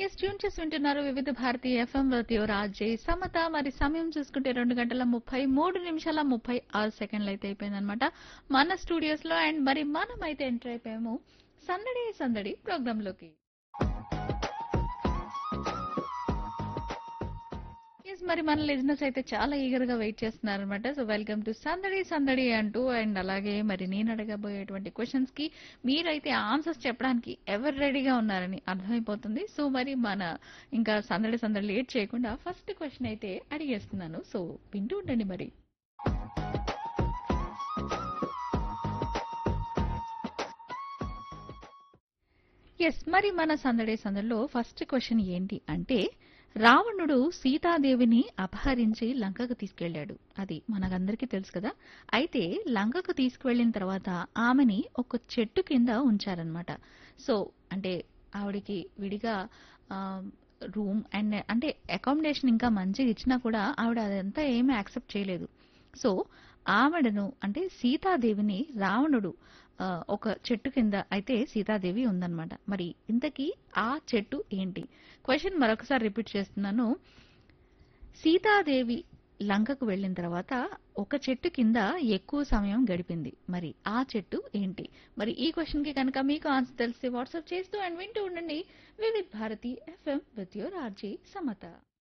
yes tune చేసి వింటున్నారు వివిధ భారతి ఎఫ్ఎం రాజే సమత మరి సమయం చూసుకుంటే రెండు గంటల ముప్పై మూడు నిమిషాల ముప్పై ఆరు సెకండ్లు అయితే అయిపోయిందనమాట మన స్టూడియోస్ లో అండ్ మరి మనం అయితే ఎంటర్ అయిపోయాము సందడి సందడి ప్రోగ్రామ్ లోకి ఎస్ మరి మన లిజినెస్ అయితే చాలా ఈగర్ గా వెయిట్ చేస్తున్నారు అనమాట సో వెల్కమ్ టు సందడి సందడి అంటూ అండ్ అలాగే మరి నేను అడగబోయేటువంటి క్వశ్చన్స్ కి మీరైతే ఆన్సర్స్ చెప్పడానికి ఎవరు రెడీగా ఉన్నారని అర్థమైపోతుంది సో మరి మన ఇంకా సందడి సందడి లేట్ చేయకుండా ఫస్ట్ క్వశ్చన్ అయితే అడిగేస్తున్నాను సో వింటూ ఉండండి మరి ఎస్ మరి మన సందడి సందడిలో ఫస్ట్ క్వశ్చన్ ఏంటి అంటే రావణుడు సీతాదేవిని అపహరించి లంకకు తీసుకెళ్లాడు అది మనకందరికీ తెలుసు కదా అయితే లంకకు తీసుకువెళ్ళిన తర్వాత ఆమెని ఒక చెట్టు కింద ఉంచారనమాట సో అంటే ఆవిడికి విడిగా రూమ్ అండ్ అంటే అకామిడేషన్ ఇంకా మంచిగా ఇచ్చినా కూడా ఆవిడ అదంతా ఏమీ యాక్సెప్ట్ చేయలేదు సో ఆవిడను అంటే సీతాదేవిని రావణుడు ఆ, ఒక చెట్టు కింద అయితే సీతాదేవి ఉందన్నమాట మరి ఇంతకీ ఆ చెట్టు ఏంటి క్వశ్చన్ మరొకసారి రిపీట్ చేస్తున్నాను సీతాదేవి లంకకు వెళ్ళిన తర్వాత ఒక చెట్టు కింద ఎక్కువ సమయం గడిపింది మరి ఆ చెట్టు ఏంటి మరి ఈ క్వశ్చన్ కి కనుక మీకు ఆన్సర్ తెలిస్తే వాట్సాప్ చేస్తూ అండ్ వింటూ ఉండండి Vividh Bharati FM with your RJ Samata